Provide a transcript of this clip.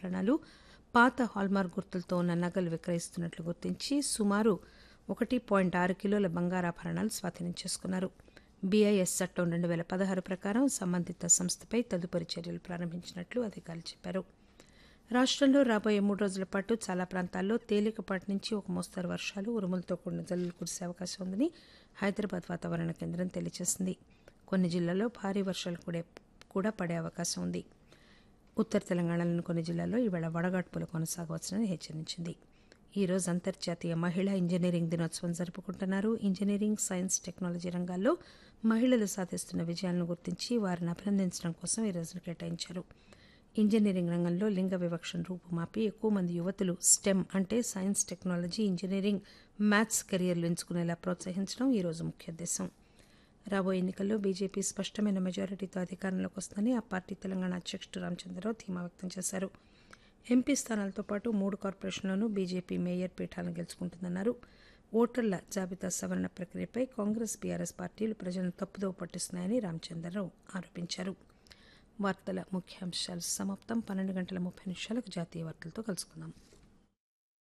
ఆభరణాలు పాత హాల్మార్క్ గుర్తులతో ఉన్న నగలు విక్రయిస్తున్నట్లు గుర్తించి సుమారు ఒకటి పాయింట్ ఆరు కిలోల బంగారాభరణాలు స్వాధీనం చేసుకున్నారు బీఐఎస్ చట్టం రెండు వేల పదహారు ప్రకారం సంబంధిత సంస్థపై తదుపరి చర్యలు ప్రారంభించినట్లు అధికారులు చెప్పారు రాష్టంలో రాబోయే మూడు రోజుల పాటు చాలా ప్రాంతాల్లో తేలికపాటి నుంచి ఒక మోస్తరు వర్షాలు ఉరుములతో కూడిన జల్లులు కురిసే అవకాశం ఉందని హైదరాబాద్ వాతావరణ కేంద్రం తెలియజేసింది కొన్ని జిల్లాల్లో భారీ వర్షాలు కూడా కూడా పడే అవకాశం ఉంది ఉత్తర తెలంగాణలోని కొన్ని జిల్లాల్లో ఈవేళ వడగాడ్పులు కొనసాగవచ్చునని హెచ్చరించింది ఈ రోజు అంతర్జాతీయ మహిళా ఇంజనీరింగ్ దినోత్సవం జరుపుకుంటున్నారు ఇంజనీరింగ్ సైన్స్ టెక్నాలజీ రంగాల్లో మహిళలు సాధిస్తున్న విజయాలను గుర్తించి వారిని అభినందించడం కోసం ఈ రోజును కేటాయించారు ఇంజనీరింగ్ రంగంలో లింగ వివక్షను రూపుమాపి ఎక్కువ మంది యువతులు స్టెమ్ అంటే సైన్స్ టెక్నాలజీ ఇంజనీరింగ్ మ్యాథ్స్ కెరియర్లు ఎంచుకునేలా ప్రోత్సహించడం ఈ రోజు ముఖ్య ఉద్దేశం రాబోయే ఎన్నికల్లో బీజేపీ స్పష్టమైన మెజారిటీతో అధికారంలోకి వస్తుందని ఆ పార్టీ తెలంగాణ అధ్యక్షుడు రామచంద్రరావు ధీమా వ్యక్తం చేశారు ఎంపీ స్థానాలతో పాటు మూడు కార్పొరేషన్లోనూ బీజేపీ మేయర్ పీఠాలను గెలుచుకుంటుందన్నారు ఓటర్ల జాబితా సవరణ ప్రక్రియపై కాంగ్రెస్ బీఆర్ఎస్ పార్టీలు ప్రజలను తప్పుదోవ పట్టిస్తున్నాయని రామచంద్రరావు ఆరోపించారు వార్తల ముఖ్యాంశాలు సమాప్తం పన్నెండు గంటల ముప్పై నిమిషాలకు జాతీయ వార్తలతో కలుసుకుందాం